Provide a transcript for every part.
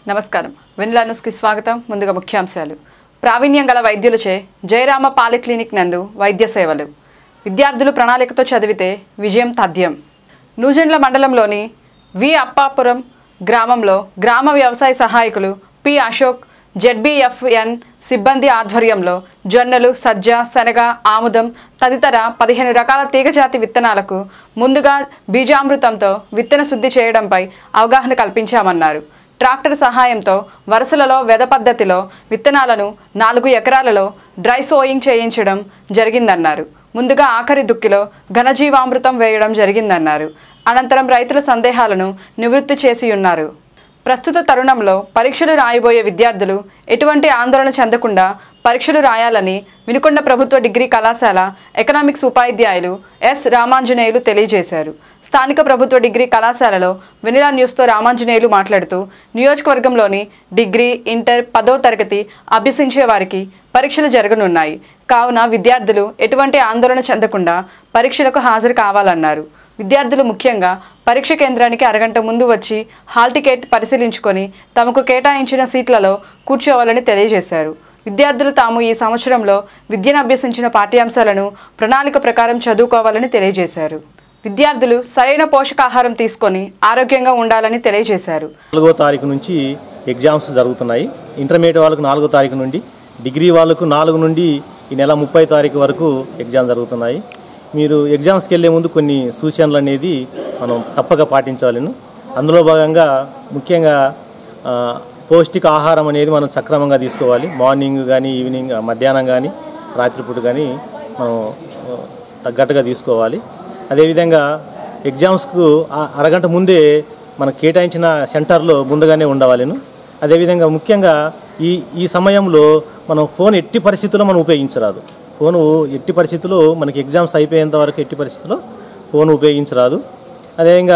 నమస్కారం వెనిలా న్యూస్కి స్వాగతం ముందుగా ముఖ్యాంశాలు ప్రావీణ్యం గల వైద్యులచే జయరామ పాలిక్లినిక్ నందు వైద్య సేవలు విద్యార్థులు ప్రణాళికతో చదివితే విజయం తథ్యం నూజెండ్ల మండలంలోని వి అప్పాపురం గ్రామంలో గ్రామ వ్యవసాయ సహాయకులు పి అశోక్ జెడ్బిఎఫ్ఎన్ సిబ్బంది ఆధ్వర్యంలో జొన్నలు సజ్జ శనగ ఆముదం తదితర పదిహేను రకాల తీగజాతి విత్తనాలకు ముందుగా బీజామృతంతో విత్తన శుద్ధి చేయడంపై అవగాహన కల్పించామన్నారు ట్రాక్టర్ సహాయంతో వరుసలలో వెద పద్ధతిలో విత్తనాలను నాలుగు ఎకరాలలో డ్రై సోయింగ్ చేయించడం జరిగిందన్నారు ముందుగా ఆఖరి దుక్కిలో ఘనజీవామృతం వేయడం జరిగిందన్నారు అనంతరం రైతుల సందేహాలను నివృత్తి చేసి ఉన్నారు ప్రస్తుత తరుణంలో పరీక్షలు రాయబోయే విద్యార్థులు ఎటువంటి ఆందోళన చెందకుండా పరీక్షలు రాయాలని వినుకొండ ప్రభుత్వ డిగ్రీ కళాశాల ఎకనామిక్స్ ఉపాధ్యాయులు ఎస్ రామాంజనేయులు తెలియజేశారు స్థానిక ప్రభుత్వ డిగ్రీ కళాశాలలో వెనిలా న్యూస్తో రామాంజనేయులు మాట్లాడుతూ నియోజకవర్గంలోని డిగ్రీ ఇంటర్ పదో తరగతి అభ్యసించే వారికి పరీక్షలు జరగనున్నాయి కావున విద్యార్థులు ఎటువంటి ఆందోళన చెందకుండా పరీక్షలకు హాజరు కావాలన్నారు విద్యార్థులు ముఖ్యంగా పరీక్ష కేంద్రానికి అరగంట ముందు వచ్చి హాల్ టికెట్ పరిశీలించుకొని తమకు కేటాయించిన సీట్లలో కూర్చోవాలని తెలియజేశారు విద్యార్థులు తాము ఈ సంవత్సరంలో విద్యను అభ్యసించిన పాఠ్యాంశాలను ప్రణాళిక ప్రకారం చదువుకోవాలని తెలియజేశారు విద్యార్థులు సరైన పోషకాహారం తీసుకొని ఆరోగ్యంగా ఉండాలని తెలియజేశారు నాలుగో తారీఖు నుంచి ఎగ్జామ్స్ జరుగుతున్నాయి ఇంటర్మీడియట్ వాళ్ళకు నాలుగో తారీఖు నుండి డిగ్రీ వాళ్ళకు నాలుగు నుండి ఈ నెల ముప్పై తారీఖు వరకు ఎగ్జామ్ జరుగుతున్నాయి మీరు ఎగ్జామ్స్కి వెళ్ళే ముందు కొన్ని సూచనలు అనేది మనం తప్పక పాటించాలను అందులో భాగంగా ముఖ్యంగా ఆ, పౌష్టిక ఆహారం అనేది మనం సక్రమంగా తీసుకోవాలి మార్నింగ్ కానీ ఈవినింగ్ మధ్యాహ్నం కానీ రాత్రిపూట కానీ మనం ఆ, తగ్గట్టుగా తీసుకోవాలి అదేవిధంగా ఎగ్జామ్స్కు ఆ- అరగంట ముందే మనకు కేటాయించిన సెంటర్లో ముందుగానే ఉండవాలను అదేవిధంగా ముఖ్యంగా ఈ ఈ సమయంలో మనం ఫోన్ ఎట్టి పరిస్థితుల్లో మనం ఉపయోగించరాదు ఫోను ఎట్టి పరిస్థితుల్లో మనకి ఎగ్జామ్స్ అయిపోయేంత వరకు ఎట్టి పరిస్థితుల్లో ఫోన్ ఉపయోగించరాదు అదేవిధంగా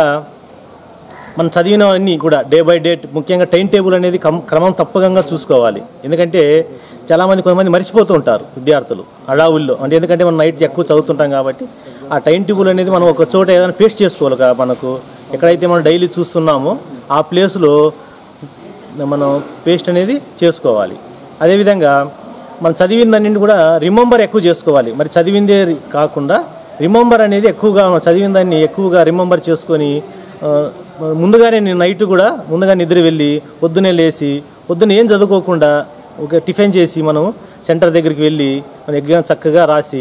మనం చదివినవన్నీ కూడా డే బై డే ముఖ్యంగా టైం టేబుల్ అనేది కం క్రమం తప్పకంగా చూసుకోవాలి ఎందుకంటే చాలామంది కొంతమంది మర్చిపోతూ ఉంటారు విద్యార్థులు అడావుల్లో అంటే ఎందుకంటే మనం నైట్ ఎక్కువ చదువుతుంటాం కాబట్టి ఆ టైం టేబుల్ అనేది మనం ఒక చోట ఏదైనా పేస్ట్ చేసుకోవాలి కా- మనకు ఎక్కడైతే మనం డైలీ చూస్తున్నామో ఆ ప్లేస్లో మనం పేస్ట్ అనేది చేసుకోవాలి అదేవిధంగా మనం చదివిన దాన్ని కూడా రిమెంబర్ ఎక్కువ చేసుకోవాలి మరి చదివిందే రి- కాకుండా రిమెంబర్ అనేది ఎక్కువగా మనం చదివిన దాన్ని ఎక్కువగా రిమెంబర్ చేసుకొని ఆ, ముందుగానే నేను నైట్ కూడా ముందుగా నిద్ర వెళ్ళి పొద్దునే లేచి పొద్దున్న ఏం చదువుకోకుండా ఒక టిఫిన్ చేసి మనం సెంటర్ దగ్గరికి వెళ్ళి మన ఎగ్జామ్ చక్కగా రాసి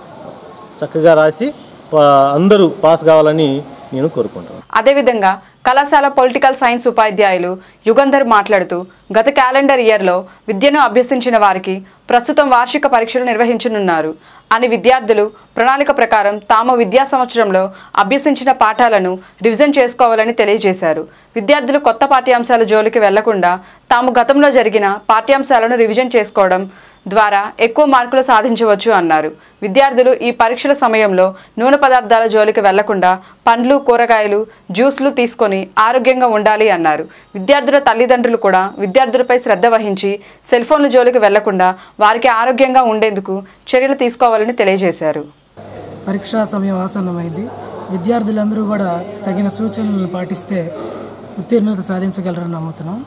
చక్కగా రాసి ఆ, అందరూ పాస్ కావాలని నేను కోరుకుంటాను అదేవిధంగా కళాశాల పొలిటికల్ సైన్స్ ఉపాధ్యాయులు యుగంధర్ మాట్లాడుతూ గత క్యాలెండర్ ఇయర్లో విద్యను అభ్యసించిన వారికి ప్రస్తుతం వార్షిక పరీక్షలు నిర్వహించనున్నారు అని విద్యార్థులు ప్రణాళిక ప్రకారం తాము విద్యా సంవత్సరంలో అభ్యసించిన పాఠాలను రివిజన్ చేసుకోవాలని తెలియజేశారు విద్యార్థులు కొత్త పాఠ్యాంశాల జోలికి వెళ్లకుండా తాము గతంలో జరిగిన పాఠ్యాంశాలను రివిజన్ చేసుకోవడం ద్వారా ఎక్కువ మార్కులు సాధించవచ్చు అన్నారు విద్యార్థులు ఈ పరీక్షల సమయంలో నూనె పదార్థాల జోలికి వెళ్లకుండా పండ్లు కూరగాయలు జ్యూస్లు తీసుకొని ఆరోగ్యంగా ఉండాలి అన్నారు విద్యార్థుల తల్లిదండ్రులు కూడా విద్యార్థులపై శ్రద్ధ వహించి సెల్ ఫోన్ల జోలికి వెళ్లకుండా వారికి ఆరోగ్యంగా ఉండేందుకు చర్యలు తీసుకోవాలని తెలియజేశారు పరీక్షా సమయం ఆసన్నమైంది విద్యార్థులందరూ కూడా తగిన సూచనలను పాటిస్తే ఉత్తీర్ణత సాధించగలరని నమ్ముతున్నాం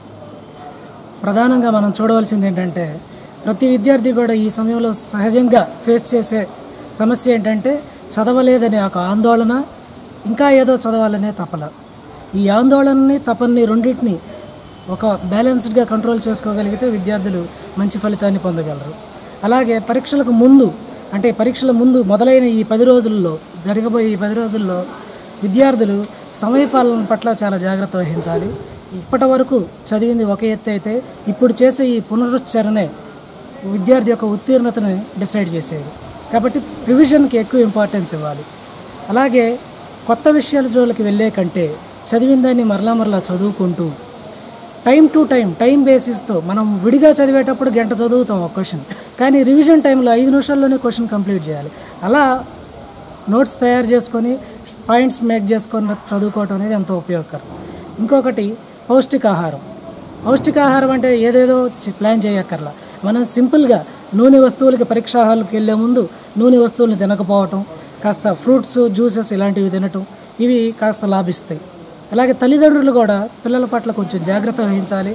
ప్రధానంగా మనం చూడవలసింది ఏంటంటే ప్రతి విద్యార్థి కూడా ఈ సమయంలో సహజంగా ఫేస్ చేసే సమస్య ఏంటంటే చదవలేదనే ఒక ఆందోళన ఇంకా ఏదో చదవాలనే తపల ఈ ఆందోళనని తపన్ని రెండింటిని ఒక బ్యాలెన్స్డ్గా కంట్రోల్ చేసుకోగలిగితే విద్యార్థులు మంచి ఫలితాన్ని పొందగలరు అలాగే పరీక్షలకు ముందు అంటే పరీక్షల ముందు మొదలైన ఈ పది రోజుల్లో జరగబోయే ఈ పది రోజుల్లో విద్యార్థులు సమయపాలన పట్ల చాలా జాగ్రత్త వహించాలి ఇప్పటి వరకు చదివింది ఒక ఎత్తు అయితే ఇప్పుడు చేసే ఈ పునరుచ్చరణే విద్యార్థి యొక్క ఉత్తీర్ణతను డిసైడ్ చేసేది కాబట్టి రివిజన్కి ఎక్కువ ఇంపార్టెన్స్ ఇవ్వాలి అలాగే కొత్త విషయాల జోలికి వెళ్ళే కంటే చదివిన దాన్ని మరలా మరలా చదువుకుంటూ టైం టు టైం టైం బేసిస్తో మనం విడిగా చదివేటప్పుడు గంట చదువుతాం ఒక క్వశ్చన్ కానీ రివిజన్ టైంలో ఐదు నిమిషాల్లోనే క్వశ్చన్ కంప్లీట్ చేయాలి అలా నోట్స్ తయారు చేసుకొని పాయింట్స్ మేక్ చేసుకొని చదువుకోవటం అనేది ఎంతో ఉపయోగకరం ఇంకొకటి పౌష్టికాహారం పౌష్టికాహారం అంటే ఏదేదో చి- ప్లాన్ చేయక్కర్లా మనం సింపుల్గా నూనె వస్తువులకి పరీక్షా హాల్కి వెళ్ళే ముందు నూనె వస్తువులను తినకపోవటం కాస్త ఫ్రూట్స్ జ్యూసెస్ ఇలాంటివి తినటం ఇవి కాస్త లాభిస్తాయి అలాగే తల్లిదండ్రులు కూడా పిల్లల పట్ల కొంచెం జాగ్రత్త వహించాలి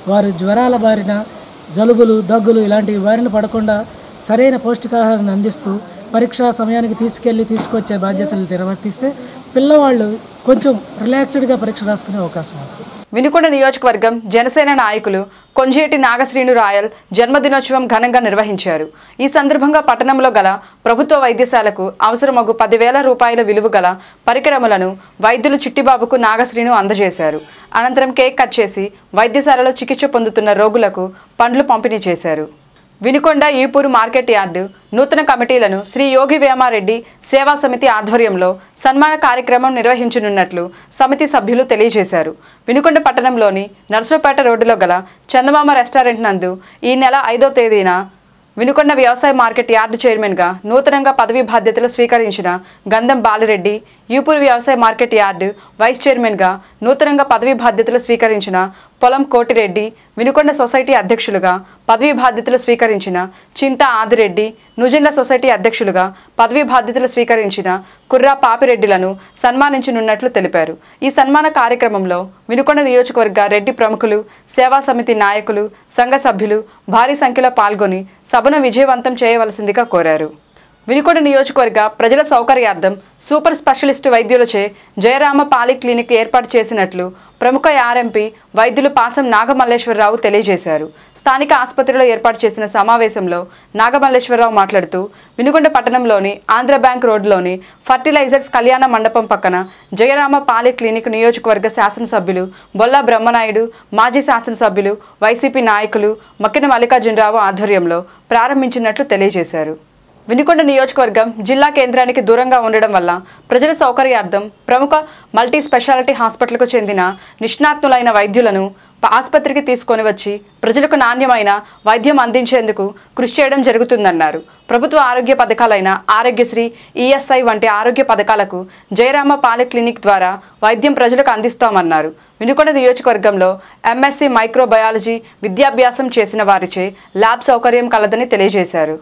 వారు జ్వరాల బారిన జలుబులు దగ్గులు ఇలాంటివి బారిన పడకుండా సరైన పౌష్టికాహారాన్ని అందిస్తూ పరీక్షా సమయానికి తీసుకెళ్ళి తీసుకొచ్చే బాధ్యతలు నిర్వర్తిస్తే పిల్లవాళ్ళు కొంచెం రిలాక్స్డ్గా పరీక్ష రాసుకునే అవకాశం ఉంటుంది వినుకొండ నియోజకవర్గం జనసేన నాయకులు కొంజేటి నాగశ్రీను రాయల్ జన్మదినోత్సవం ఘనంగా నిర్వహించారు ఈ సందర్భంగా పట్టణంలో గల ప్రభుత్వ వైద్యశాలకు అవసరమగు పదివేల రూపాయల విలువ గల పరికరములను వైద్యులు చిట్టిబాబుకు నాగశ్రీను అందజేశారు అనంతరం కేక్ కట్ చేసి వైద్యశాలలో చికిత్స పొందుతున్న రోగులకు పండ్లు పంపిణీ చేశారు వినుకొండ ఈపూరు మార్కెట్ యార్డు నూతన కమిటీలను శ్రీ యోగి వేమారెడ్డి సేవా సమితి ఆధ్వర్యంలో సన్మాన కార్యక్రమం నిర్వహించనున్నట్లు సమితి సభ్యులు తెలియజేశారు వినుకొండ పట్టణంలోని నర్సరావుపేట రోడ్డులో గల చందమామ రెస్టారెంట్ నందు ఈ నెల ఐదో తేదీన వినుకొండ వ్యవసాయ మార్కెట్ యార్డు చైర్మన్గా నూతనంగా పదవి బాధ్యతలు స్వీకరించిన గంధం బాలిరెడ్డి యూపూర్ వ్యవసాయ మార్కెట్ యార్డు వైస్ చైర్మన్గా నూతనంగా పదవి బాధ్యతలు స్వీకరించిన పొలం కోటిరెడ్డి వినుకొండ సొసైటీ అధ్యక్షులుగా పదవి బాధ్యతలు స్వీకరించిన చింత ఆదిరెడ్డి నుజెండ్ల సొసైటీ అధ్యక్షులుగా పదవి బాధ్యతలు స్వీకరించిన కుర్రా పాపిరెడ్డిలను సన్మానించనున్నట్లు తెలిపారు ఈ సన్మాన కార్యక్రమంలో వినుకొండ నియోజకవర్గ రెడ్డి ప్రముఖులు సేవా సమితి నాయకులు సంఘ సభ్యులు భారీ సంఖ్యలో పాల్గొని సభను విజయవంతం చేయవలసిందిగా కోరారు వినుకొండ నియోజకవర్గ ప్రజల సౌకర్యార్థం సూపర్ స్పెషలిస్టు వైద్యులచే జయరామ పాలి క్లినిక్ ఏర్పాటు చేసినట్లు ప్రముఖ ఆర్ఎంపీ వైద్యులు పాసం నాగమల్లేశ్వరరావు తెలియజేశారు స్థానిక ఆసుపత్రిలో ఏర్పాటు చేసిన సమావేశంలో నాగమల్లేశ్వరరావు మాట్లాడుతూ వినుకొండ పట్టణంలోని ఆంధ్ర బ్యాంక్ రోడ్లోని ఫర్టిలైజర్స్ కళ్యాణ మండపం పక్కన జయరామ పాలి క్లినిక్ నియోజకవర్గ శాసనసభ్యులు బొల్లా బ్రహ్మనాయుడు మాజీ శాసనసభ్యులు వైసీపీ నాయకులు మక్కిన మల్లికార్జునరావు ఆధ్వర్యంలో ప్రారంభించినట్లు తెలియజేశారు వినుకొండ నియోజకవర్గం జిల్లా కేంద్రానికి దూరంగా ఉండడం వల్ల ప్రజల సౌకర్యార్థం ప్రముఖ మల్టీ స్పెషాలిటీ హాస్పిటల్కు చెందిన నిష్ణాతులైన వైద్యులను ప- ఆసుపత్రికి తీసుకొని వచ్చి ప్రజలకు నాణ్యమైన వైద్యం అందించేందుకు కృషి చేయడం జరుగుతుందన్నారు ప్రభుత్వ ఆరోగ్య పథకాలైన ఆరోగ్యశ్రీ ఈఎస్ఐ వంటి ఆరోగ్య పథకాలకు జయరామ పాలి క్లినిక్ ద్వారా వైద్యం ప్రజలకు అందిస్తామన్నారు వినుకొండ నియోజకవర్గంలో ఎంఎస్సి మైక్రోబయాలజీ విద్యాభ్యాసం చేసిన వారిచే ల్యాబ్ సౌకర్యం కలదని తెలియజేశారు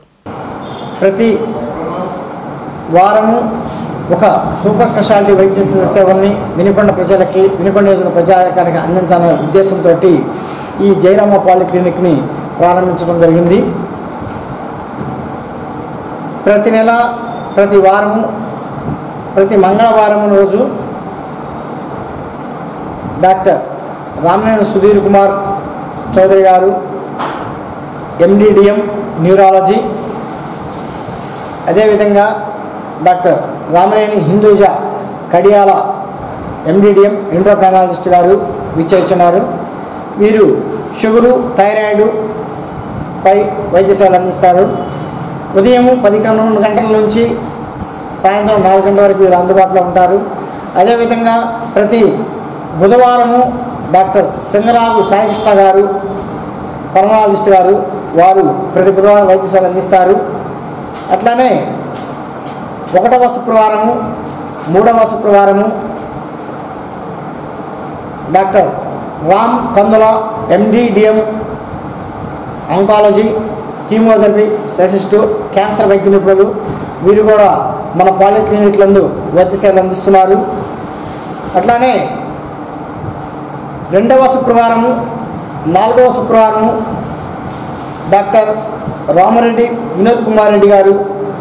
ప్రతి వారము ఒక సూపర్ స్పెషాలిటీ వైద్య సేవల్ని వినుకొండ ప్రజలకి వినుకొండ నియోజక ప్రజానికానికి అందించాలనే ఉద్దేశంతో ఈ జయరామ పాలిక్లినిక్ని ప్రారంభించడం జరిగింది ప్రతి నెల ప్రతి వారము ప్రతి మంగళవారం రోజు డాక్టర్ రామనేని సుధీర్ కుమార్ చౌదరి గారు ఎండిడిఎం న్యూరాలజీ అదేవిధంగా doctor Ramaneni Hinduja Kadiyala MDDM endocrinologist గారు విచ్చేస్తున్నారు వీరు షుగరు థైరాయిడ్ పై వైద్య సేవలు అందిస్తారు ఉదయం పది పన్నెండు గంటల నుంచి సాయంత్రం నాలుగు గంటల వరకు వీరు అందుబాటులో ఉంటారు అదేవిధంగా ప్రతి బుధవారము డాక్టర్ సింగరాజు సాయికృష్ణ గారు పల్మనాలజిస్ట్ గారు వారు ప్రతి బుధవారం వైద్య సేవలు అందిస్తారు అట్లానే ఒకటవ శుక్రవారము మూడవ శుక్రవారము doctor Ram Kandula MDDM oncology chemotherapy specialist cancer వైద్య నిపుణులు వీరు కూడా మన పాలిక్లినిక్లందు వైద్య సేవలు అందిస్తున్నారు అట్లానే రెండవ శుక్రవారము నాలుగవ శుక్రవారము డాక్టర్ రామరెడ్డి వినోద్ కుమార్ రెడ్డి గారు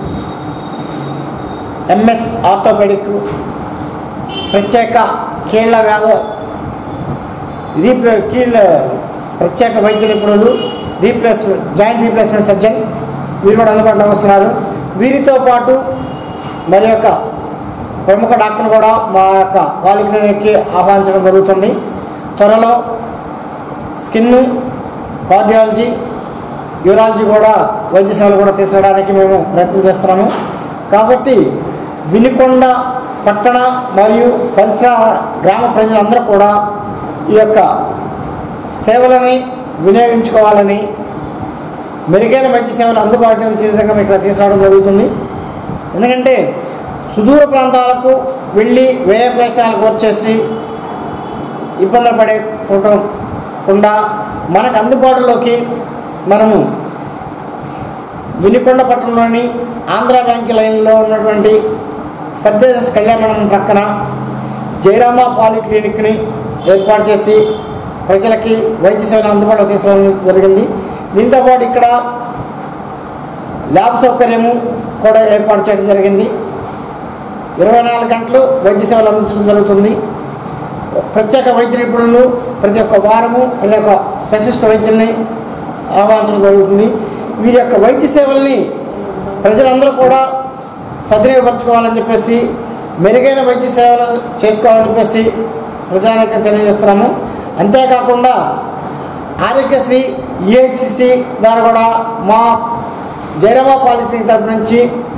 ఎంఎస్ ఆర్థోపెడిక్ ప్రత్యేక కీళ్ళ వ్యాధ రీప్లే కీళ్ళ ప్రత్యేక వైద్య నిపుణులు రీప్లేస్మెంట్ జాయింట్ రీప్లేస్మెంట్ సర్జన్ వీరు కూడా అందుబాటులోకి వస్తున్నారు వీరితో పాటు మరి యొక్క ప్రముఖ డాక్టర్ కూడా మా యొక్క పాలిక్లినిక్కి ఆహ్వానించడం జరుగుతుంది త్వరలో స్కిన్ కార్డియాలజీ యూరాలజీ కూడా వైద్య సేవలు కూడా తీసుకురావడానికి మేము ప్రయత్నం చేస్తున్నాము కాబట్టి వినుకొండ పట్టణ మరియు పరిసర గ్రామ ప్రజలందరూ కూడా ఈ యొక్క సేవలని వినియోగించుకోవాలని మెరుగైన వైద్య సేవలు అందుబాటులో ఉంచే విధంగా మేము ఇక్కడ తీసుకురావడం జరుగుతుంది ఎందుకంటే సుదూర ప్రాంతాలకు వెళ్ళి వ్యయ ప్రదేశాలకు వచ్చేసి ఇబ్బందులు పడకుండా మనకు అందుబాటులోకి మనము వినుకొండ పట్టణంలోని ఆంధ్ర బ్యాంక్ లైన్లో ఉన్నటువంటి ఫర్దేసెస్ కళ్యాణ మండపం ప్రక్కన జయరామ పాలిక్లినిక్ని ఏర్పాటు చేసి ప్రజలకి వైద్య సేవలు అందుబాటులో తీసుకురావడం జరిగింది దీంతోపాటు ఇక్కడ ల్యాబ్ సౌకర్యము కూడా ఏర్పాటు చేయడం జరిగింది ఇరవై నాలుగు గంటలు వైద్య సేవలు అందించడం జరుగుతుంది ప్రత్యేక వైద్య నిపుణులు ప్రతి ఒక్క వారము ప్రతి ఒక్క స్పెషలిస్ట్ వైద్యుల్ని ఆహ్వానించడం జరుగుతుంది వీరి యొక్క వైద్య సేవల్ని ప్రజలందరూ కూడా సద్వినియోగపరచుకోవాలని చెప్పేసి మెరుగైన వైద్య సేవలు చేసుకోవాలని చెప్పేసి ప్రజానికి తెలియజేస్తున్నాము అంతేకాకుండా ఆరోగ్యశ్రీ ఈహెచ్సి ద్వారా కూడా మా జైరామా పాలిటెక్నిక్ తరపు నుంచి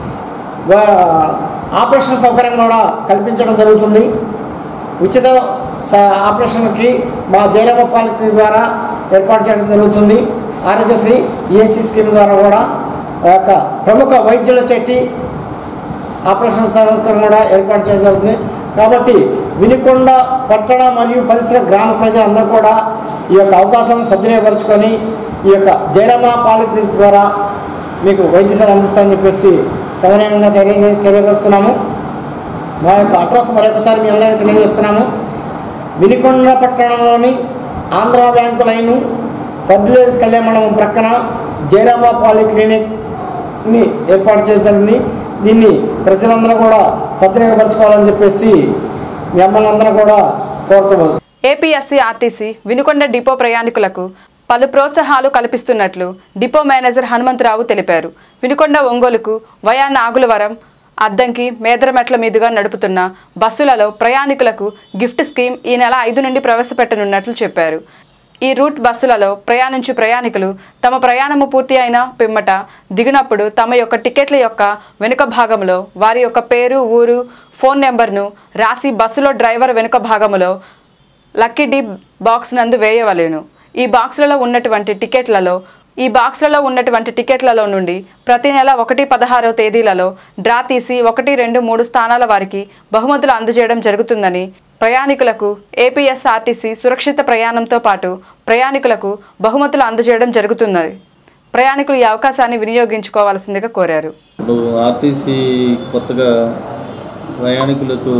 వా- ఆపరేషన్ సౌకర్యం కూడా కల్పించడం జరుగుతుంది ఉచిత స- ఆపరేషన్కి మా జైరామ పాలిటెక్నిక్ ద్వారా ఏర్పాటు చేయడం జరుగుతుంది ఆరోగ్యశ్రీ ఈహెచ్సి స్కీమ్ ద్వారా కూడా ఆ యొక్క ప్రముఖ వైద్యుల చెట్టి ఆపరేషన్ సౌకర్యం కూడా ఏర్పాటు చేయడం జరుగుతుంది కాబట్టి వినుకొండ పట్టణ మరియు పరిసర గ్రామ ప్రజలందరూ కూడా ఈ యొక్క అవకాశాన్ని సద్వినియోగపరుచుకొని ఈ యొక్క జయరామ పాలిక్లినిక్ ద్వారా మీకు వైద్య సేవలు అందిస్తామని చెప్పేసి సమన్వయంగా తెలియ తెలియపరుస్తున్నాము మా యొక్క అడ్రస్ మరొకసారి మీ అందరికీ తెలియజేస్తున్నాము వినుకొండ పట్టణంలోని ఆంధ్ర బ్యాంకు లైను ఫర్టిలైజ్ కళ్యాణం ప్రక్కన జయరామ పాలిక్లినిక్ని ఏర్పాటు చేయడం జరిగింది దీన్ని ప్రజలందరూ కూడా సద్వినియోగపరచుకోవాలని చెప్పేసి మీ అమ్మలందరూ అందరూ కూడా కోరుతున్నాను ఏపీఎస్సీ ఆర్టీసీ వినుకొండ డిపో ప్రయాణికులకు పలు ప్రోత్సాహాలు కల్పిస్తున్నట్లు డిపో మేనేజర్ హనుమంతరావు తెలిపారు వినుకొండ ఒంగోలుకు వయా నాగులవరం అద్దంకి మేదరమెట్ల మీదుగా నడుపుతున్న బస్సులలో ప్రయాణికులకు గిఫ్ట్ స్కీమ్ ఈ నెల ఐదు నుండి ప్రవేశపెట్టనున్నట్లు చెప్పారు ఈ రూట్ బస్సులలో ప్రయాణించు ప్రయాణికులు తమ ప్రయాణము పూర్తి అయిన పిమ్మట దిగినప్పుడు తమ యొక్క టికెట్ల యొక్క వెనుక భాగంలో వారి యొక్క పేరు ఊరు ఫోన్ నెంబర్ను రాసి బస్సులో డ్రైవర్ వెనుక భాగములో లక్కీ డీ బాక్స్ నందు వేయవలెను ఈ బాక్సులలో ఉన్నటువంటి టికెట్లలో ఈ బాక్సులలో ఉన్నటువంటి టికెట్లలో నుండి ప్రతి నెల ఒకటి పదహారవ తేదీలలో డ్రా తీసి ఒకటి రెండు మూడు స్థానాల వారికి బహుమతులు అందజేయడం జరుగుతుందని ప్రయాణికులకు ఏపీఎస్ఆర్టీసీ సురక్షిత ప్రయాణంతో పాటు ప్రయాణికులకు బహుమతులు అందజేయడం జరుగుతున్నది ప్రయాణికులు ఈ అవకాశాన్ని వినియోగించుకోవాల్సిందిగా కోరారు ఇప్పుడు ఆర్టీసీ కొత్తగా ప్రయాణికులకు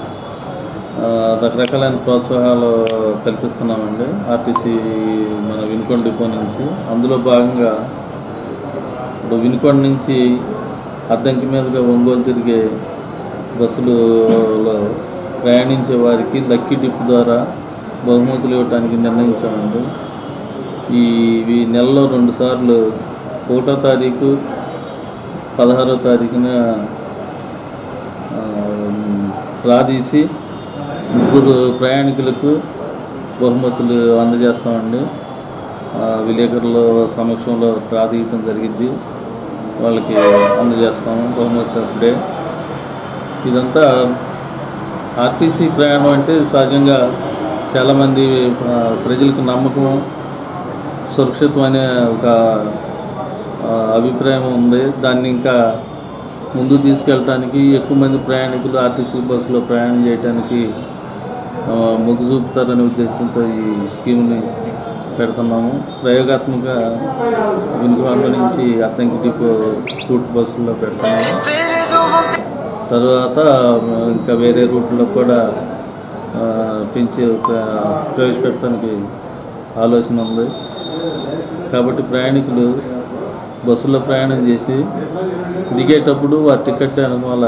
ఆ, రకరకాలైన ప్రోత్సాహాలు కల్పిస్తున్నామండి ఆర్టీసీ మన వినుకొండ డిపో నుంచి అందులో భాగంగా ఇప్పుడు వినుకొండ నుంచి అద్దంకి మీదుగా ఒంగోలు తిరిగే బస్సులలో ప్రయాణించే వారికి లక్కీ డిప్ ద్వారా బహుమతులు ఇవ్వడానికి నిర్ణయించామండి ఈ ఈ నెలలో రెండు సార్లు ఒకటో తారీఖు పదహారో తారీఖున ఆ, డ్రా తీసి ముగ్గురు ప్రయాణికులకు బహుమతులు అందజేస్తామండి ఆ, విలేకరుల సమక్షంలో డ్రా తీయటం జరిగింది వాళ్ళకి అందజేస్తాము బహుమతులు అప్పుడే ఇదంతా ఆర్టీసీ ప్రయాణం అంటే సహజంగా చాలామంది ఆ, ప్రజలకు నమ్మకం సురక్షితం అనే ఒక ఆ, అభిప్రాయం ఉంది దాన్ని ఇంకా ముందు తీసుకెళ్ళటానికి ఎక్కువ మంది ప్రయాణికులు ఆర్టీసీ బస్సులో ప్రయాణం చేయడానికి ఆ, మొగ్గు చూపుతారనే ఉద్దేశంతో ఈ స్కీమ్ని పెడుతున్నాము ప్రయోగాత్మక వినుకొండ నుంచి అద్దంకి డిపో రూట్ బస్సుల్లో పెడుతున్నాము తర్వాత ఇంకా వేరే రూట్లో కూడా ఆ, పెంచి ప్ర- ప్రవేశపెట్టడానికి ఆలోచన ఉంది కాబట్టి ప్రయాణికులు బస్సులో ప్రయాణం చేసి దిగేటప్పుడు వారి టికెట్ వెనకాల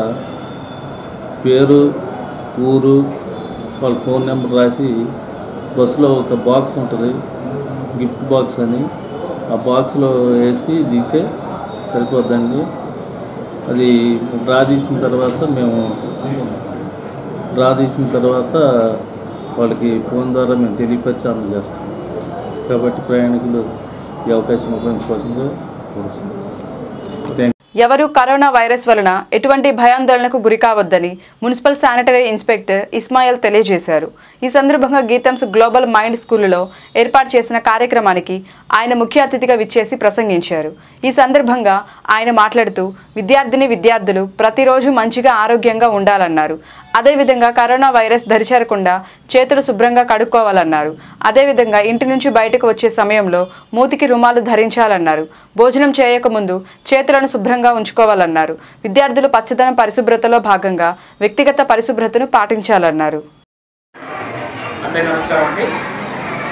పేరు ఊరు వాళ్ళ ఫోన్ నెంబర్ రాసి బస్సులో ఒక బాక్స్ ఉంటుంది గిఫ్ట్ బాక్స్ అని ఆ బాక్స్లో వేసి దిగితే సరిపోద్దండి అది డ్రా తీసిన తర్వాత మేము డ్రా తీసిన తర్వాత వాళ్ళకి ఫోన్ ద్వారా మేము తెలియపరిచి అందజేస్తాం కాబట్టి ప్రయాణికులు ఈ అవకాశం ఉపయోగించుకోవాల్సిందిగా కోరుతున్నాం థ్యాంక్ ఎవరు కరోనా వైరస్ వలన ఎటువంటి భయాందోళనకు గురి కావద్దని మున్సిపల్ శానిటరీ ఇన్స్పెక్టర్ ఇస్మాయిల్ తెలియజేశారు ఈ సందర్భంగా గీతంస్ గ్లోబల్ మైండ్ స్కూలులో ఏర్పాటు చేసిన కార్యక్రమానికి ఆయన ముఖ్య అతిథిగా విచ్చేసి ప్రసంగించారు ఈ సందర్భంగా ఆయన మాట్లాడుతూ విద్యార్థిని విద్యార్థులు ప్రతిరోజు మంచిగా ఆరోగ్యంగా ఉండాలన్నారు అదేవిధంగా కరోనా వైరస్ దరిచేరకుండా చేతులు శుభ్రంగా కడుక్కోవాలన్నారు అదేవిధంగా ఇంటి నుంచి బయటకు వచ్చే సమయంలో మూతికి రుమాలు ధరించాలన్నారు భోజనం చేయకముందు చేతులను శుభ్రంగా ఉంచుకోవాలన్నారు విద్యార్థులు పచ్చదనం పరిశుభ్రతలో భాగంగా వ్యక్తిగత పరిశుభ్రతను పాటించాలన్నారు అందరికీ నమస్కారం అండి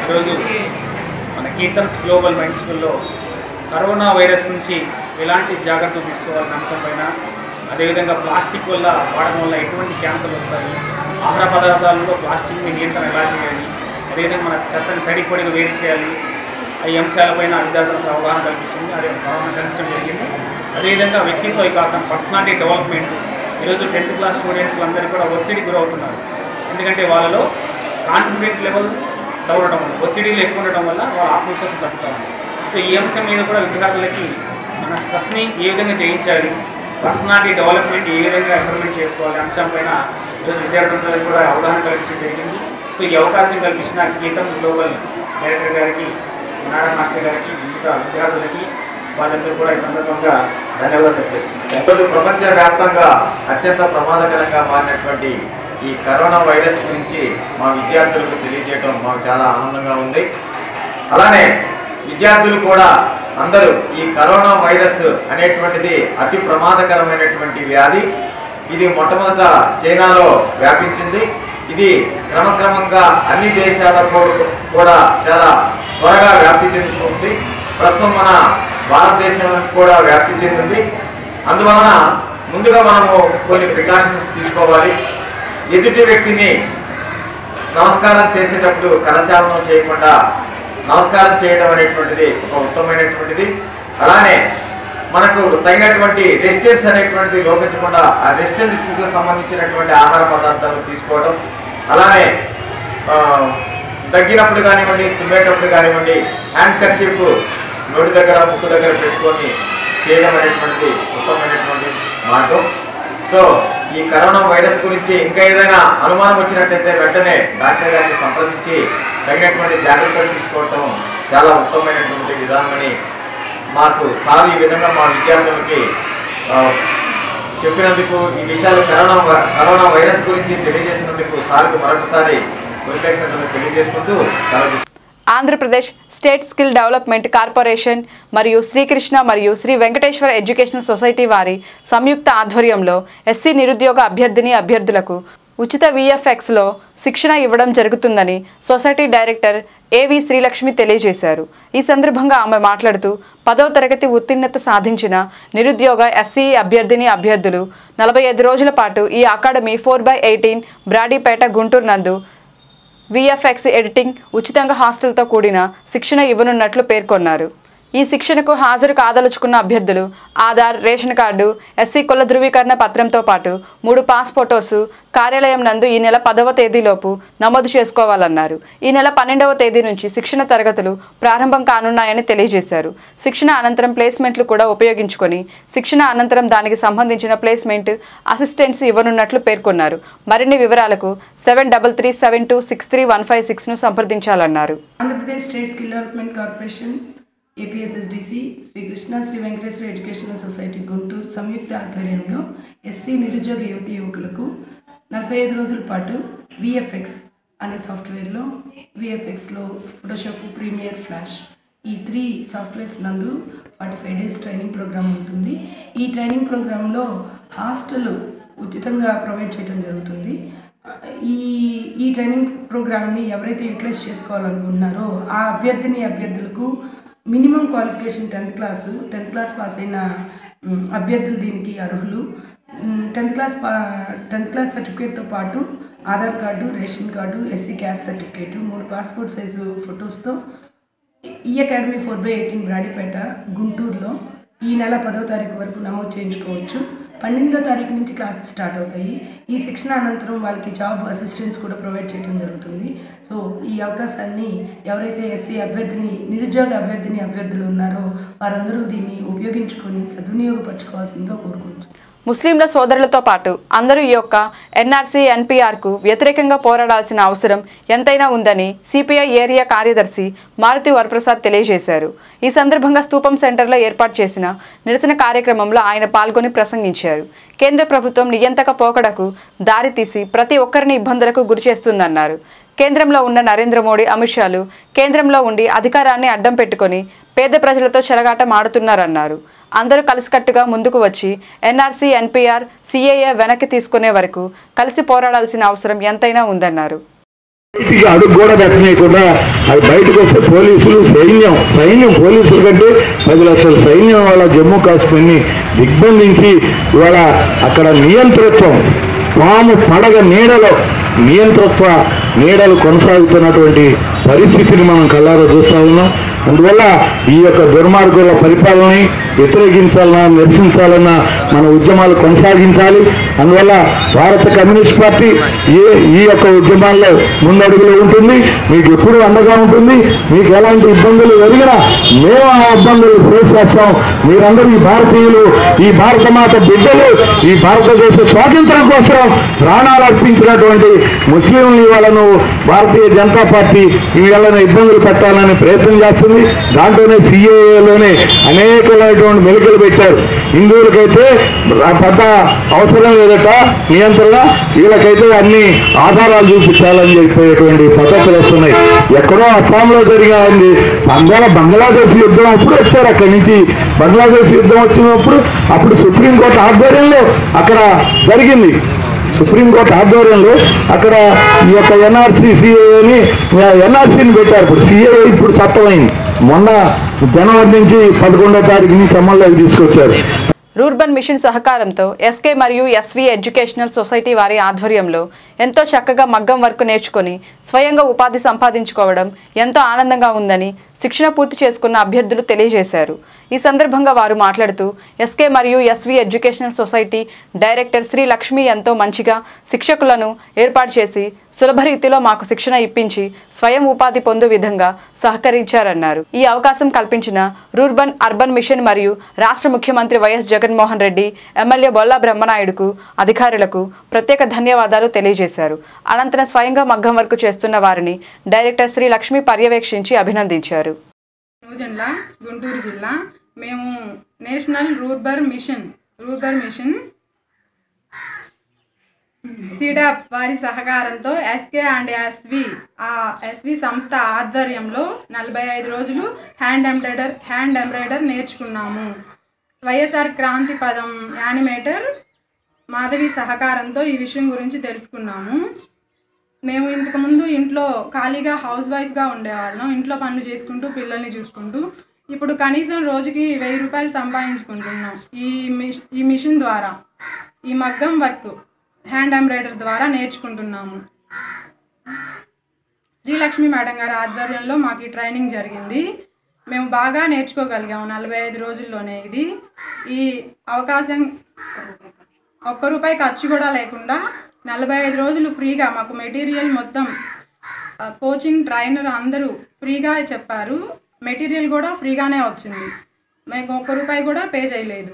ఈరోజు మన కీర్తన్స్ గ్లోబల్ మైండ్ స్కూల్లో కరోనా వైరస్ నుంచి ఎలాంటి జాగ్రత్తలు తీసుకోవాలన్న అంశం పైన అదేవిధంగా ప్లాస్టిక్ వల్ల వాడడం వల్ల ఎటువంటి క్యాన్సర్లు వస్తాయి ఆహార పదార్థాలలో ప్లాస్టిక్ని నియంత్రణ ఎలా చేయాలి అదేవిధంగా మన చెత్తని తడి పొడిగా వేరు చేయాలి ఈ అంశాలపైన విద్యార్థులకు అవగాహన కల్పించింది అదే అవగాహన కల్పించడం జరిగింది అదేవిధంగా వ్యక్తిత్వ వికాసం పర్సనాలిటీ డెవలప్మెంట్ ఈరోజు టెన్త్ క్లాస్ స్టూడెంట్స్ అందరూ కూడా ఒత్తిడికి గురవుతున్నారు ఎందుకంటే వాళ్ళలో కాన్ఫిడెంట్ లెవెల్ డౌన్ అవడం వల్ల ఒత్తిడిలు ఎక్కువ ఉండడం వల్ల వాళ్ళ ఆత్మవిశ్వాసం తగ్గుతారు సో ఈ అంశం మీద కూడా విద్యార్థులకి మన స్ట్రెస్ని ఏ విధంగా జయించాలి పర్సనాలిటీ డెవలప్మెంట్ ఏ విధంగా ఇంప్రూవ్మెంట్ చేసుకోవాలి అంశం పైన ఈరోజు విద్యార్థులందరికీ కూడా అవగాహన కల్పించడం జరిగింది సో ఈ అవకాశం కల్పించిన గీతం గ్లోబల్ డైరెక్టర్ గారికి నారాయణ మాస్టర్ గారికి మిగతా విద్యార్థులకి వాళ్ళందరూ కూడా ఈ సందర్భంగా ధన్యవాదాలు తెలియజేస్తున్నాను ఈరోజు ప్రపంచవ్యాప్తంగా అత్యంత ప్రమాదకరంగా మారినటువంటి ఈ కరోనా వైరస్ గురించి మా విద్యార్థులకు తెలియజేయడం మాకు చాలా ఆనందంగా ఉంది అలానే విద్యార్థులు కూడా అందరూ ఈ కరోనా వైరస్ అనేటువంటిది అతి ప్రమాదకరమైనటువంటి వ్యాధి ఇది మొట్టమొదట చైనాలో వ్యాపించింది ఇది క్రమక్రమంగా అన్ని దేశాలకు కూడా చాలా త్వరగా వ్యాప్తి చెందుతుంది ప్రస్తుతం మన భారతదేశంలో కూడా వ్యాప్తి చెందింది అందువలన ముందుగా మనము కొన్ని ప్రికాషన్స్ తీసుకోవాలి ఎదుటి వ్యక్తిని నమస్కారం చేసేటప్పుడు కరచాలనం చేయకుండా నమస్కారం చేయడం అనేటువంటిది ఒక ఉత్తమమైనటువంటిది అలానే మనకు తగినటువంటి రెసిస్టెన్స్ అనేటువంటిది లోపించకుండా ఆ రెసిస్టెన్స్కి సంబంధించినటువంటి ఆహార పదార్థాలు తీసుకోవడం అలానే ఆ, దగ్గినప్పుడు కానివ్వండి తుమ్మేటప్పుడు కానివ్వండి హ్యాండ్ కర్చీఫ్ నోటి దగ్గర ముక్కు దగ్గర పెట్టుకొని చేయడం అనేటువంటిది ఉత్తమమైనటువంటి మార్గం సో ఈ కరోనా వైరస్ గురించి ఇంకా ఏదైనా అనుమానం వచ్చినట్టయితే వెంటనే డాక్టర్ గారిని సంప్రదించి తగినటువంటి జాగ్రత్తలు తీసుకోవటం చాలా ఉత్తమమైనటువంటి విధానమని మాకు సార్ ఈ విధంగా మా విద్యార్థులకి ఆ, చెప్పినందుకు ఈ విషయాలు కరోనా వ- కరోనా వైరస్ గురించి తెలియజేసినందుకు సార్కు మరొకసారి కృతజ్ఞతలు తెలియజేసుకుంటూ చాలా Andhra Pradesh state skill development corporation మరియు శ్రీకృష్ణ మరియు శ్రీ వెంకటేశ్వర ఎడ్యుకేషనల్ సొసైటీ వారి సంయుక్త ఆధ్వర్యంలో ఎస్సీ నిరుద్యోగ అభ్యర్థిని అభ్యర్థులకు ఉచిత విఎఫ్ఎక్స్లో శిక్షణ ఇవ్వడం జరుగుతుందని సొసైటీ డైరెక్టర్ ఏవి శ్రీలక్ష్మి తెలియజేశారు ఈ సందర్భంగా ఆమె మాట్లాడుతూ పదవ తరగతి ఉత్తీర్ణత సాధించిన నిరుద్యోగ ఎస్సీ అభ్యర్థిని అభ్యర్థులు నలభై ఐదు రోజుల పాటు ఈ academy four by eighteen Brodipet Guntur నందు విఎఫ్ఎక్స్ ఎడిటింగ్ ఉచితంగా హాస్టల్తో కూడిన శిక్షణ ఇవ్వనున్నట్లు పేర్కొన్నారు ఈ శిక్షణకు హాజరు కాదలుచుకున్న అభ్యర్థులు ఆధార్ రేషన్ కార్డు ఎస్సీ కుల ధృవీకరణ పత్రంతో పాటు మూడు పాస్ ఫొటోస్ కార్యాలయం నందు ఈ నెల పదవ తేదీలోపు నమోదు చేసుకోవాలన్నారు ఈ నెల పన్నెండవ తేదీ నుంచి శిక్షణ తరగతులు ప్రారంభం కానున్నాయని తెలియజేశారు శిక్షణ అనంతరం ప్లేస్మెంట్లు కూడా ఉపయోగించుకొని శిక్షణ అనంతరం దానికి సంబంధించిన ప్లేస్మెంట్ అసిస్టెన్స్ ఇవ్వనున్నట్లు పేర్కొన్నారు మరిన్ని వివరాలకు seven double three seven two six three one five సిక్స్ను సంప్రదించాలన్నారు Andhra Pradesh state skill development corporation APSSDC Sri Krishna Sri Venkateswara educational society Guntur సంయుక్త ఆధ్వర్యంలో ఎస్సీ నిరుద్యోగ యువతి యువకులకు నలభై ఐదు రోజుల పాటు విఎఫ్ఎక్స్ అనే సాఫ్ట్వేర్లో విఎఫ్ఎక్స్లో ఫోటోషాప్ ప్రీమియర్ ఫ్లాష్ ఈ త్రీ సాఫ్ట్వేర్స్ నందు forty five days training program ఉంటుంది ఈ ట్రైనింగ్ ప్రోగ్రాంలో హాస్టల్ ఉచితంగా ప్రొవైడ్ చేయడం జరుగుతుంది ఈ ఈ ట్రైనింగ్ ప్రోగ్రామ్ని ఎవరైతే యూటిలైజ్ చేసుకోవాలనుకుంటున్నారో ఆ అభ్యర్థిని అభ్యర్థులకు minimum qualification tenth class tenth class pass అయిన మ్, అభ్యర్థులు దీనికి అర్హులు టెన్త్ క్లాస్ పా టెన్త్ క్లాస్ సర్టిఫికేట్తో పాటు Aadhaar card ration card SC caste certificate మూడు పాస్పోర్ట్ సైజు ఫొటోస్తో ఈ academy four by eighteen Brodipet గుంటూరులో ఈ నెల పదో తారీఖు వరకు నమోదు చేయించుకోవచ్చు పన్నెండో తారీఖు నుంచి క్లాసెస్ స్టార్ట్ అవుతాయి ఈ శిక్షణ అనంతరం వాళ్ళకి జాబ్ అసిస్టెన్స్ కూడా ప్రొవైడ్ చేయడం జరుగుతుంది సో ఈ అవకాశాన్ని ఎవరైతే ఎస్సీ అభ్యర్థిని నిరుద్యోగ అభ్యర్థిని అభ్యర్థులు ఉన్నారో వారందరూ దీన్ని ఉపయోగించుకొని సద్వినియోగపరచుకోవాల్సిందిగా కోరుకుంటున్నాను ముస్లింల సోదరులతో పాటు అందరూ ఈ యొక్క ఎన్ఆర్సీ ఎన్పీఆర్కు వ్యతిరేకంగా పోరాడాల్సిన అవసరం ఎంతైనా ఉందని సిపిఐ ఏరియా కార్యదర్శి మారుతి వరప్రసాద్ తెలియజేశారు ఈ సందర్భంగా స్తూపం సెంటర్లో ఏర్పాటు చేసిన నిరసన కార్యక్రమంలో ఆయన పాల్గొని ప్రసంగించారు కేంద్ర ప్రభుత్వం నియంతక పోకడకు దారితీసి ప్రతి ఒక్కరిని ఇబ్బందులకు గురిచేస్తుందన్నారు కేంద్రంలో ఉన్న నరేంద్ర మోడీ అమిత్ షాలు కేంద్రంలో ఉండి అధికారాన్ని అడ్డం పెట్టుకొని పేద ప్రజలతో చెలగాటం ఆడుతున్నారన్నారు అందరూ కలిసికట్టుగా ముందుకు వచ్చి ఎన్ఆర్సీ ఎన్పీఆర్ సీఏఏ వెనక్కి తీసుకునే వరకు కలిసి పోరాడాల్సిన అవసరం ఎంతైనా ఉందన్నారు బయటికి అడుగు కూడా పెట్టనీయకుండా అది బయటకు వస్తే పోలీసులు సైన్యం సైన్యం పోలీసుల కంటే పది లక్షల సైన్యం వాళ్ళ జమ్మూ కాశ్మీర్ని దిగ్బంధించి ఇవాళ అక్కడ నియంతృత్వం పాము పడగ నీడలో నియంతృత్వ నీడలు కొనసాగుతున్నటువంటి పరిస్థితిని మనం కళ్ళారా చూస్తా ఉన్నాం అందువల్ల ఈ యొక్క దుర్మార్గుల పరిపాలనని వ్యతిరేకించాలన్నా నిరసించాలన్నా మన ఉద్యమాలు కొనసాగించాలి అందువల్ల భారత కమ్యూనిస్ట్ పార్టీ ఏ ఈ యొక్క ఉద్యమాల్లో ముందడుగులో ఉంటుంది మీకు ఎప్పుడు అండగా ఉంటుంది మీకు ఎలాంటి ఇబ్బందులు ఎదిగినా మేము ఆ ఇబ్బందులు ఫేస్ చేస్తాం మీరందరూ ఈ భారతీయులు ఈ భారత మాత బిడ్డలు ఈ భారతదేశ స్వాతంత్రం కోసం ప్రాణాలు అర్పించినటువంటి ముస్లింలు వాళ్ళను భారతీయ జనతా పార్టీ వీళ్ళని ఇబ్బందులు పెట్టాలని ప్రయత్నం చేస్తుంది దాంట్లోనే సిఏఏలోనే అనేకమైనటువంటి మెలికలు పెట్టారు హిందువులకైతే ఆ పెద్ద అవసరం లేదట నియంత్రణ వీళ్ళకైతే అన్ని ఆధారాలు చూపించాలని చెప్పేటువంటి పద్ధతులు వస్తున్నాయి ఎక్కడో అస్సాంలో జరిగింది అందువల్ల బంగ్లాదేశ్ యుద్ధం అప్పుడు వచ్చారు అక్కడి నుంచి బంగ్లాదేశ్ యుద్ధం వచ్చినప్పుడు అప్పుడు సుప్రీంకోర్టు ఆధ్వర్యంలో అక్కడ జరిగింది సుప్రీంకోర్టు ఆధ్వర్యంలో అక్కడ ఈ యొక్క ఎన్ఆర్సీ సిఏని ఎన్ఆర్సీని పెట్టారు ఇప్పుడు సిఏ ఇప్పుడు చట్టమైంది మొన్న జనవరి నుంచి పదకొండో తారీఖు నుంచి అమల్లోకి తీసుకొచ్చారు రూర్బన్ మిషన్ సహకారంతో ఎస్కే మరియు ఎస్వి ఎడ్యుకేషనల్ సొసైటీ వారి ఆధ్వర్యంలో ఎంతో చక్కగా మగ్గం వర్క్ నేర్చుకొని స్వయంగా ఉపాధి సంపాదించుకోవడం ఎంతో ఆనందంగా ఉందని శిక్షణ పూర్తి చేసుకున్న అభ్యర్థులు తెలియజేశారు ఈ సందర్భంగా వారు మాట్లాడుతూ ఎస్కే మరియు SV educational society director Sri Lakshmi ఎంతో మంచిగా శిక్షకులను ఏర్పాటు చేసి సులభ రీతిలో మాకు శిక్షణ ఇప్పించి స్వయం ఉపాధి పొందు విధంగా సహకరించారన్నారు ఈ అవకాశం కల్పించిన రూర్బన్ అర్బన్ మిషన్ మరియు రాష్ట్ర ముఖ్యమంత్రి వైఎస్ జగన్మోహన్ రెడ్డి ఎమ్మెల్యే బొల్లా బ్రహ్మనాయుడుకు అధికారులకు ప్రత్యేక ధన్యవాదాలు తెలియజేశారు అనంతరం స్వయంగా మగ్గం వర్క్ చేస్తున్న వారిని డైరెక్టర్ శ్రీ లక్ష్మి పర్యవేక్షించి అభినందించారు జిల్లా గుంటూరు జిల్లా మేము national rurban mission rurban mission SEEDAP వారి సహకారంతో ఎస్కే అండ్ ఎస్వి ఆ ఎస్వి సంస్థ ఆధ్వర్యంలో నలభై ఐదు రోజులు హ్యాండ్ ఎంబ్రాయిడర్ హ్యాండ్ ఎంబ్రాయిడర్ నేర్చుకున్నాము వైఎస్ఆర్ క్రాంతి పదం యానిమేటర్ మాధవి సహకారంతో ఈ విషయం గురించి తెలుసుకున్నాము మేము ఇంతకుముందు ఇంట్లో ఖాళీగా హౌస్ వైఫ్గా ఉండేవాళ్ళం ఇంట్లో పనులు చేసుకుంటూ పిల్లల్ని చూసుకుంటూ ఇప్పుడు కనీసం రోజుకి వెయ్యి రూపాయలు సంపాదించుకుంటున్నాం ఈ మిష్ ఈ మిషన్ ద్వారా ఈ మగ్గం వర్క్ హ్యాండ్ ఎంబ్రాయిడర్ ద్వారా నేర్చుకుంటున్నాము శ్రీలక్ష్మి మేడం గారి ఆధ్వర్యంలో మాకు ఈ ట్రైనింగ్ జరిగింది మేము బాగా నేర్చుకోగలిగాము నలభై ఐదు రోజుల్లోనే ఇది ఈ అవకాశం ఒక్క రూపాయి ఖర్చు కూడా లేకుండా నలభై ఐదు రోజులు ఫ్రీగా మాకు మెటీరియల్ మొత్తం ఆ, కోచింగ్ ట్రైనర్ అందరూ ఫ్రీగా చెప్పారు మెటీరియల్ కూడా ఫ్రీగానే వచ్చింది మేము ఒక్క రూపాయి కూడా పే చేయలేదు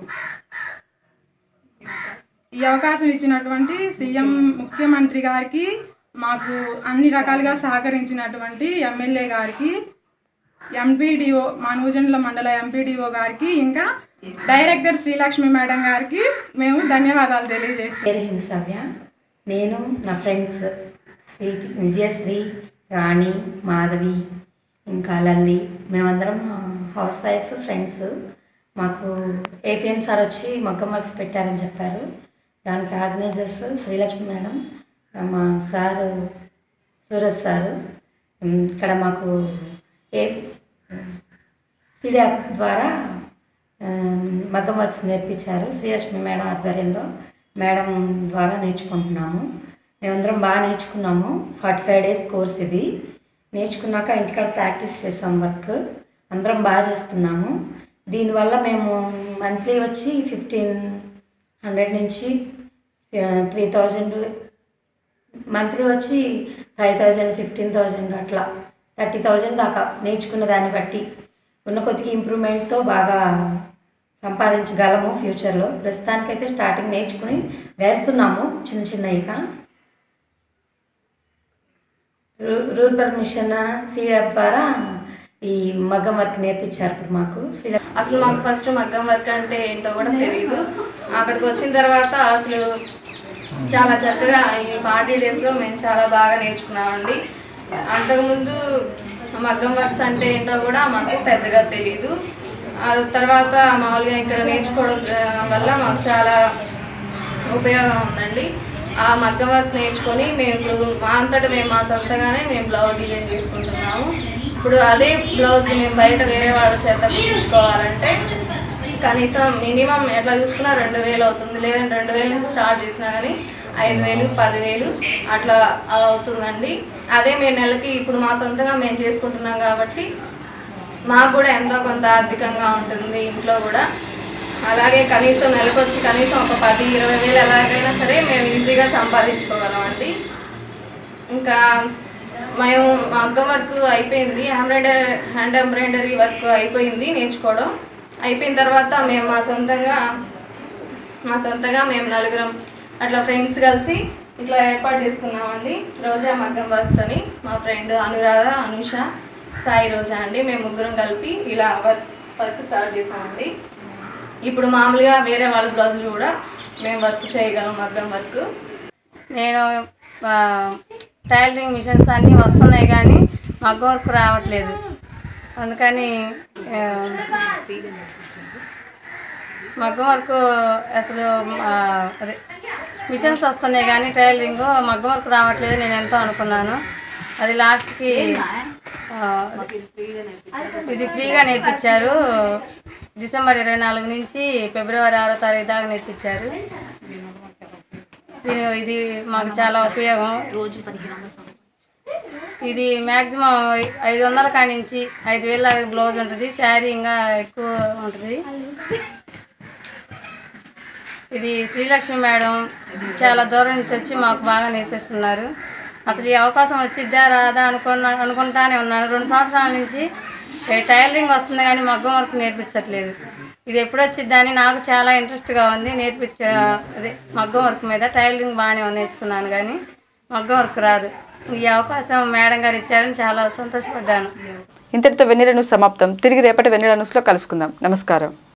ఈ అవకాశం ఇచ్చినటువంటి సీఎం ముఖ్యమంత్రి గారికి మాకు అన్ని రకాలుగా సహకరించినటువంటి ఎమ్మెల్యే గారికి ఎంపీడీఓ మా నూజెండ్ల మండల ఎంపీడీఓ గారికి ఇంకా డైరెక్టర్ శ్రీలక్ష్మి మేడం గారికి మేము ధన్యవాదాలు తెలియజేస్తాం పేరు హింసవ్య నేను నా ఫ్రెండ్స్ శ్రీ విజయశ్రీ రాణి మాధవి ఇంకా లల్లి మేమందరం హౌస్ వైఫ్స్ ఫ్రెండ్స్ మాకు ఏపీఎన్ సార్ వచ్చి మగ్గం వర్క్స్ పెట్టారని చెప్పారు దానికి ఆర్గనైజర్స్ శ్రీలక్ష్మి మేడం మా సారు సూరజ్ సారు ఉమ్, ఇక్కడ మాకు ఏ సిడియాప్ ద్వారా ఆ, మగ్గం వర్క్స్ నేర్పించారు శ్రీలక్ష్మి మేడం ఆధ్వర్యంలో మేడం ద్వారా నేర్చుకుంటున్నాము మేమందరం బాగా నేర్చుకున్నాము ఫార్టీ ఫైవ్ డేస్ కోర్స్ ఇది నేర్చుకున్నాక ఇంటికాడ ప్రాక్టీస్ చేసాం వర్క్ అందరం బాగా చేస్తున్నాము దీనివల్ల మేము మంత్లీ వచ్చి ఫిఫ్టీన్ హండ్రెడ్ నుంచి త్రీ థౌజండ్ మంత్లీ వచ్చి ఫైవ్ థౌజండ్ ఫిఫ్టీన్ థౌజండ్ అట్లా థర్టీ థౌజండ్ దాకా నేర్చుకున్న దాన్ని బట్టి ఉన్న కొద్దిగా ఇంప్రూవ్మెంట్తో బాగా సంపాదించగలము ఫ్యూచర్లో ప్రస్తుతానికైతే స్టార్టింగ్ నేర్చుకుని వేస్తున్నాము చిన్న చిన్న ఇక రూ- రూరల్ మిషన్ సీడప్ ద్వారా ఈ మగ్గం వర్క్ నేర్పించారు ఇప్పుడు మాకు శ్రీలక్ష్మి అసలు మాకు ఫస్ట్ మగ్గం వర్క్ అంటే ఏంటో కూడా తెలియదు అక్కడికి వచ్చిన తర్వాత అసలు చాలా చక్కగా ఈ ఫార్టీ డేస్లో మేము చాలా బాగా నేర్చుకున్నామండి అంతకుముందు మగ్గం వర్క్స్ అంటే ఏంటో కూడా మాకు పెద్దగా తెలియదు ఆ తర్వాత మామూలుగా ఇక్కడ నేర్చుకోవడం ఆ, వల్ల మాకు చాలా ఉపయోగం ఉందండి ఆ మగ్గం వర్క్ నేర్చుకొని మేము ఇప్పుడు మా అంతటా మేము మా సొంతగానే మేము బ్లౌజ్ డిజైన్ చేసుకుంటున్నాము ఇప్పుడు అదే బ్లౌజ్ మేము బయట వేరే వాళ్ళ చేత కుట్టించుకోవాలంటే కనీసం మినిమం ఎట్లా చూసుకున్నా రెండు వేలు అవుతుంది లేదంటే రెండు వేల నుంచి స్టార్ట్ చేసినా కానీ ఐదు వేలు పదివేలు అట్లా అవుతుందండి అదే మేము నెలకి ఇప్పుడు మా సొంతంగా మేము చేసుకుంటున్నాం కాబట్టి మాకు కూడా ఎంతో కొంత ఆర్థికంగా ఉంటుంది ఇంట్లో కూడా అలాగే కనీసం నెలకు వచ్చి కనీసం ఒక పది ఇరవై వేలు ఎలాగైనా సరే మేము ఈజీగా సంపాదించుకోగలం అండి ఇంకా మేము మా అగ్గం వర్క్ అయిపోయింది ఎంబ్రాయిడరీ హ్యాండ్ ఎంబ్రాయిడరీ వర్క్ అయిపోయింది నేర్చుకోవడం అయిపోయిన తర్వాత మేము మా సొంతంగా మా సొంతంగా మేము నలుగురం అట్లా ఫ్రెండ్స్ కలిసి ఇట్లా ఏర్పాటు చేసుకున్నామండి రోజా మగ్గం వర్క్స్ అని మా ఫ్రెండ్ అనురాధ అనుష సాయి రోజా అండి మేము ముగ్గురం కలిపి ఇలా వర్క్ వర్క్ స్టార్ట్ చేసామండి ఇప్పుడు మామూలుగా వేరే వాళ్ళ బ్లౌజులు కూడా మేము వర్క్ చేయగలం మగ్గం వర్క్ నేను ఆ, టైలరింగ్ మిషన్స్ అన్నీ వస్తున్నాయి కానీ మగ్గం వర్క్ రావట్లేదు అందుకని ఆ, మగ్గం వర్క్ అసలు ఆ, అదే మిషన్స్ వస్తున్నాయి కానీ టైలరింగ్ మగ్గం వర్క్ రావట్లేదు నేను ఎంతో అనుకున్నాను అది లాస్ట్కి ఆ, ఇది ఫ్రీగా నేర్పించారు డిసెంబర్ ఇరవై నాలుగు నుంచి ఫిబ్రవరి ఆరో తారీఖు దాకా నేర్పించారు దీని ఇది మాకు చాలా ఉపయోగం రోజు ఇది మ్యాక్సిమం ఐదు వందల కాడి నుంచి ఐదు వేల దాకా బ్లౌజ్ ఉంటుంది శారీ ఇంకా ఎక్కువ ఉంటుంది ఇది శ్రీలక్ష్మి మేడం చాలా దూరం నుంచి వచ్చి మాకు బాగా నేర్పిస్తున్నారు అసలు ఈ అవకాశం వచ్చిద్దా రాదా అనుకున్నా అనుకుంటానే ఉన్నాను రెండు సంవత్సరాల నుంచి ఏ టైలరింగ్ వస్తుంది కానీ మగ్గం వర్క్ నేర్పించట్లేదు ఇది ఎప్పుడు వచ్చిద్దా అని నాకు చాలా ఇంట్రెస్ట్గా ఉంది నేర్పించ అదే మగ్గం వర్క్ మీద టైలరింగ్ బాగానే నేర్చుకున్నాను కానీ మగ్గం వర్క్ రాదు ఈ అవకాశం మేడం గారు ఇచ్చారని చాలా సంతోషపడ్డాను ఇంతటితో వెన్నెల న్యూస్ సమాప్తం తిరిగి రేపటి వెన్నెల న్యూస్లో కలుసుకుందాం నమస్కారం